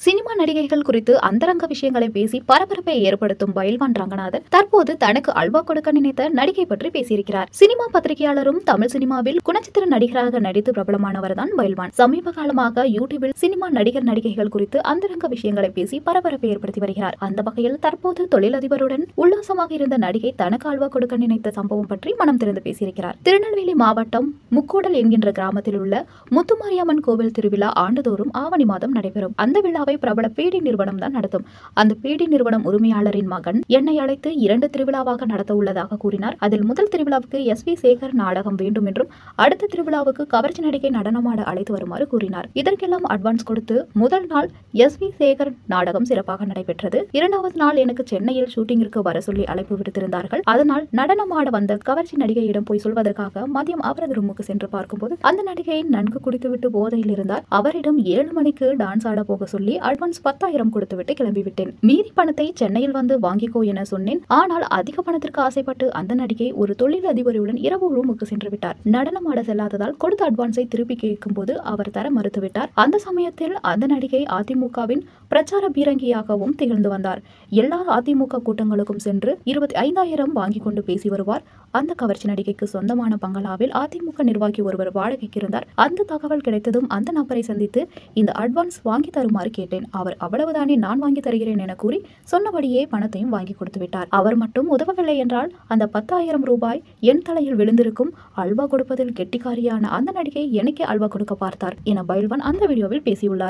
cinema நடிகைகள் குறித்து அந்தரங்க விஷயங்களை பேசி பரபரப்பை ஏற்படுத்தும் பயில்வான் ரங்கநாதன் தற்போது தனக்கு அல்வா கொடுக்க நினைத்த நடிகை பற்றி பேசியிருக்கிறார் சினிமா பத்திரிகையாளரும் தமிழ் சினிமாவில் குணச்சித்திர நடிகராக நடித்து பிரபலமானவர் தான் பயில்வான் சமீப காலமாக யூடியூபில் சினிமா நடிகர் நடிகைகள் குறித்து அந்தரங்க விஷயங்களை பேசி பரபரப்பை ஏற்படுத்தி வருகிறார் அந்த வகையில் தற்போது தொழிலதிபருடன் உல்லாசமாக இருந்த நடிகை தனக்கு அல்வா கொடுக்க நினைத்த சம்பவம் பற்றி மனம் திறந்து பேசியிருக்கிறார் திருநெல்வேலி மாவட்டம் முக்கோடல் என்கின்ற கிராமத்தில் உள்ள முத்துமாரியம்மன் கோவில் திருவிழா ஆண்டுதோறும் ஆவணி மாதம் நடைபெறும் அந்த விழாவை பிரபல பீடி நிறுவனம் தான் நடத்தும் அந்த பீடி நிறுவனம் உரிமையாளரின் மகன் என்னை அழைத்து இரண்டு திருவிழாவாக நடத்த உள்ளதாக கூறினார் அதில் முதல் திருவிழாவுக்கு எஸ் வி சேகர் நாடகம் வேண்டும் என்றும் அடுத்த திருவிழாவுக்கு கவர்ச்சி நடிகை நடனமாட அழைத்து வருமாறு கூறினார் இதற்கெல்லாம் அட்வான்ஸ் கொடுத்து முதல் நாள் எஸ் வி சேகர் நாடகம் சிறப்பாக நடைபெற்றது இரண்டாவது நாள் எனக்கு சென்னையில் ஷூட்டிங்கிற்கு வர சொல்லி அழைப்பு விடுத்திருந்தார்கள் அதனால் நடனமாட வந்த கவர்ச்சி நடிகையிடம் போய் சொல்வதற்காக மதியம் அவரது ரூமுக்கு சென்று பார்க்கும்போது அந்த நடிகை நன்கு குடித்துவிட்டு போதையில் இருந்தார் அவரிடம் ஏழு மணிக்கு டான்ஸ் ஆட போக சொல்லி அட்வான்ஸ் பத்தாயிரம் கொடுத்துவிட்டு கிளம்பிவிட்டேன் மீதி பணத்தை சென்னையில் வந்து வாங்கிக்கோ என சொன்னேன் ஆனால் அதிக பணத்திற்கு ஆசைப்பட்டு அந்த நடிகை ஒரு தொழில் அதிபருடன் இரவு ரூமுக்கு சென்று விட்டார் நடனமாட செல்லாததால் கொடுத்த அட்வான்ஸை திருப்பி கேட்கும்போது அவர் தர மறுத்துவிட்டார் அந்த சமயத்தில் அந்த நடிகை அதிமுகவின் பிரச்சார பீரங்கியாகவும் திகழ்ந்து வந்தார் எல்லா அதிமுக கூட்டங்களுக்கும் சென்று இருபத்தி ஐந்தாயிரம் வாங்கி கொண்டு பேசி வருவார் அந்த கவர்ச்சி நடிகைக்கு சொந்தமான பங்களாவில் அதிமுக நிர்வாகி ஒருவர் வாடகைக்கு இருந்தார் அந்த தகவல் கிடைத்ததும் அந்த நபரை சந்தித்து இந்த அட்வான்ஸ் வாங்கி தருமாறு கேட்டேன் அவர் அவ்வளவுதானே நான் வாங்கி தருகிறேன் என கூறி சொன்னபடியே பணத்தையும் வாங்கி கொடுத்து விட்டார் அவர் மட்டும் உதவவில்லை என்றால் அந்த பத்தாயிரம் ரூபாய் என் தலையில் விழுந்திருக்கும் அல்வா கொடுப்பதில் கெட்டிக்காரியான அந்த நடிகை எனக்கே அல்வா கொடுக்க பார்த்தார் என பைல்வான் அந்த வீடியோவில் பேசியுள்ளார்